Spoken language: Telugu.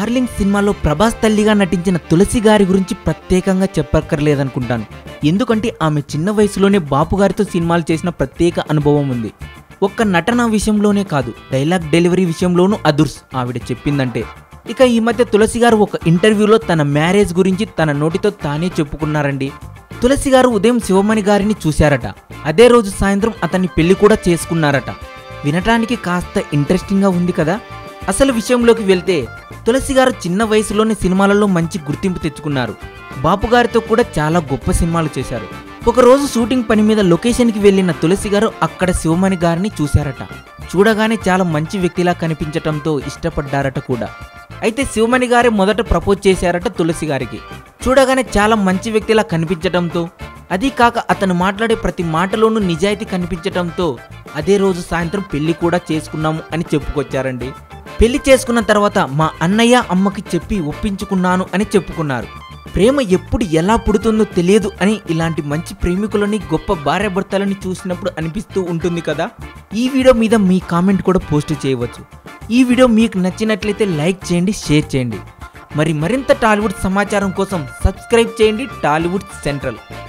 డార్లింగ్ సినిమాలో ప్రభాస్ తల్లిగా నటించిన తులసి గారి గురించి ప్రత్యేకంగా చెప్పక్కర్లేదనుకుంటాను ఎందుకంటే ఆమె చిన్న వయసులోనే బాపు గారితో సినిమాలు చేసిన ప్రత్యేక అనుభవం ఉంది ఒక్క నటన విషయంలోనే కాదు డైలాగ్ డెలివరీ విషయంలోనూ అదుర్స్ ఆవిడ చెప్పిందంటే ఇక ఈ మధ్య తులసి గారు ఒక ఇంటర్వ్యూలో తన మ్యారేజ్ గురించి తన నోటితో తానే చెప్పుకున్నారండి తులసి గారు ఉదయం శివమణి గారిని చూశారట అదే రోజు సాయంత్రం అతన్ని పెళ్లి కూడా చేసుకున్నారట వినటానికి కాస్త ఇంట్రెస్టింగ్గా ఉంది కదా అసలు విషయంలోకి వెళ్తే తులసి గారు చిన్న వయసులోనే సినిమాలలో మంచి గుర్తింపు తెచ్చుకున్నారు బాపు గారితో కూడా చాలా గొప్ప సినిమాలు చేశారు ఒకరోజు షూటింగ్ పని మీద లొకేషన్కి వెళ్ళిన తులసి గారు అక్కడ శివమణి గారిని చూశారట చూడగానే చాలా మంచి వ్యక్తిలా కనిపించటంతో ఇష్టపడ్డారట కూడా అయితే శివమణి గారే మొదట ప్రపోజ్ చేశారట తులసి గారికి చూడగానే చాలా మంచి వ్యక్తిలా కనిపించటంతో అది కాక అతను మాట్లాడే ప్రతి మాటలోనూ నిజాయితీ కనిపించటంతో అదే రోజు సాయంత్రం పెళ్లి కూడా చేసుకున్నాము అని చెప్పుకొచ్చారండి పెళ్లి చేసుకున్న తర్వాత మా అన్నయ్య అమ్మకి చెప్పి ఒప్పించుకున్నాను అని చెప్పుకున్నారు ప్రేమ ఎప్పుడు ఎలా పుడుతుందో తెలియదు అని ఇలాంటి మంచి ప్రేమికులని గొప్ప భార్యాభర్తలని చూసినప్పుడు అనిపిస్తూ ఉంటుంది కదా ఈ వీడియో మీద మీ కామెంట్ కూడా పోస్ట్ చేయవచ్చు ఈ వీడియో మీకు నచ్చినట్లయితే లైక్ చేయండి షేర్ చేయండి మరి మరింత టాలీవుడ్ సమాచారం కోసం సబ్స్క్రైబ్ చేయండి టాలీవుడ్ సెంట్రల్